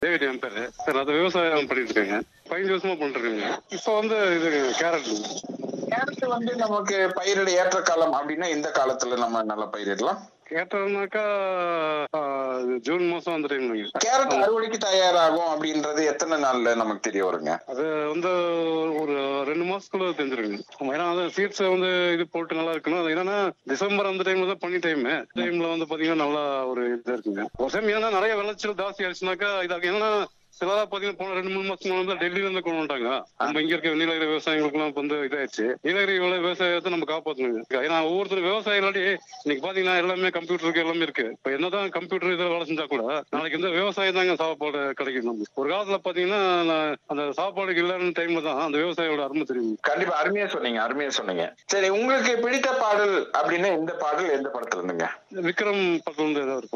David என் பேரு sir அது விவசாயம் பண்ணிட்டு இருக்கேங்க பதினஞ்சு வருஷமா பண்ணிட்டு இருக்கேங்க இப்போ வந்து இது கேரட் கேரட் வந்து நமக்கு பயிரிட ஏற்ற காலம் அப்படின்னா இந்த காலத்துல நம்ம நல்லா பயிரிடலாம் கேட்டோம்னாக்கா ஜூன் மாசம் வந்துட்டீங்க கேரட் அறுவடைக்கு தயாராகும் அப்படின்றது எத்தனை நாள்ல நமக்கு தெரிய வருங்க அது வந்து ஒரு ரெண்டு மாசத்துக்குள்ள தெரிஞ்சிருங்க ஏன்னா அது சீட்ஸ் வந்து இது போட்டு நல்லா இருக்கணும் அது என்னன்னா டிசம்பர் அந்த டைம்ல தான் பண்ணி டைம் டைம்ல வந்து பாத்தீங்கன்னா நல்லா ஒரு இது இருக்குங்க ஒரு டைம் ஏன்னா நிறைய விளைச்சல் ஜாஸ்தி ஆயிடுச்சுனாக்கா இதாக என்னன்னா சிலதா பாத்தீங்கன்னா போன ரெண்டு மூணு மாசம் வந்து டெல்லியில இருந்து கொண்டு வந்துட்டாங்க நம்ம இங்க இருக்க நீலகிரி விவசாயிகளுக்கு எல்லாம் வந்து இதாயிடுச்சு நீலகிரி விவ- விவசாயத்தை நம்ம காப்பாத்தணுங்க ஏன்னா ஒவ்வொருத்தர் விவசாயம் இல்லாட்டி இன்னைக்கு பாத்தீங்கன்னா எல்லாமே கம்ப்யூட்டருக்கு எல்லாமே இருக்கு இப்ப என்னதான் கம்ப்யூட்டர் இதில் வேலை செஞ்சா கூட நாளைக்கு இந்த விவசாயம் தாங்க சாப்பாடு கிடைக்கும் நமக்கு ஒரு காலத்துல பாத்தீங்கன்னா நான் அந்த சாப்பாடுக்கு இல்லைன்னு டைம்ல தான் அந்த விவசாயியோட அருமை தெரியும் கண்டிப்பா அருமையா சொன்னீங்க அருமையா சொன்னீங்க சரி உங்களுக்கு பிடித்த பாடல் அப்படின்னா எந்த பாடல் எந்த படத்துல இருந்துங்க விக்ரம் பக்கம் வந்து ஏதாவது இருக்கும்